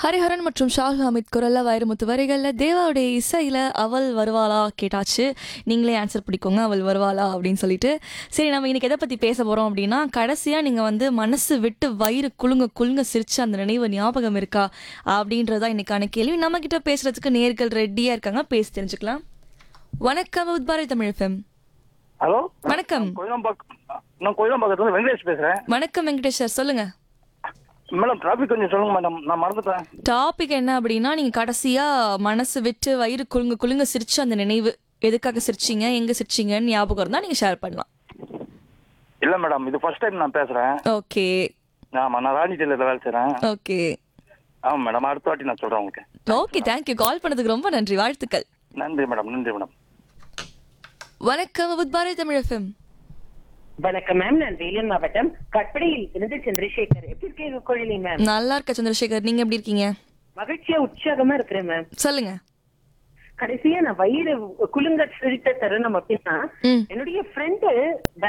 ஹரிஹரன் மற்றும் ஷாஹ் அமித் குரல்ல வைரமுத்து வரிகளில் தேவாவுடைய இசையில் அவள் வருவாளா கேட்டாச்சு நீங்களே ஆன்சர் பிடிக்கோங்க அவள் வருவாளா அப்படின்னு சொல்லிட்டு சரி நம்ம இன்னைக்கு எதை பற்றி பேச போகிறோம் அப்படின்னா கடைசியாக நீங்கள் வந்து மனசு விட்டு வயிறு குலுங்க குலுங்க சிரிச்ச அந்த நினைவு ஞாபகம் இருக்கா அப்படின்றதான் இன்னைக்கான கேள்வி நம்மக்கிட்ட பேசுறதுக்கு நேர்கள் ரெடியாக இருக்காங்க பேசி தெரிஞ்சுக்கலாம் வணக்கம் உத்பாரை தமிழ் FM. ஹலோ வணக்கம் கோயிலாம்பாக்கம் நான் கோயிலாம்பாக்கத்துல இருந்து வெங்கடேஷ் பேசுறேன் வணக்கம் வெங்கடேஷ் சார் சொல்லுங்க மேடம் டிராபிக் கொஞ்சம் சொல்லுங்க மேடம் நான் மறந்துட்டேன் டாபிக் என்ன அப்படின்னா நீங்க கடைசியா மனசு விட்டு வயிறு குலுங்க குலுங்க சிரிச்ச அந்த நினைவு எதுக்காக சிரிச்சீங்க எங்க சிரிச்சீங்கன்னு ஞாபகம் இருந்தா நீங்க ஷேர் பண்ணலாம் இல்ல மேடம் இது ஃபர்ஸ்ட் டைம் நான் பேசுறேன் ஓகே ஆமா நான் ராணி டெய்லர்ல வேலை செய்றேன் ஓகே ஆமா மேடம் அடுத்த வாட்டி நான் சொல்றேன் உங்களுக்கு ஓகே தேங்க்யூ கால் பண்ணதுக்கு ரொம்ப நன்றி வாழ்த்துக்கள் நன்றி மேடம் நன்றி மேடம் வணக்கம் உத்பாரதி தமிழ் எஃப்எம் வணக்கம் மேம் நான் வேலூர் மாவட்டம் கட்படியில் இருந்து சந்திரசேகர் எப்படி இருக்கீங்க கோழிலி மேம் நல்லா இருக்க சந்திரசேகர் நீங்க எப்படி இருக்கீங்க மகிழ்ச்சியா உற்சாகமா இருக்கிறேன் மேம் சொல்லுங்க கடைசியா நான் வயிறு குலுங்க சிரித்த தருணம் அப்படின்னா ம் என்னுடைய ஃப்ரெண்டு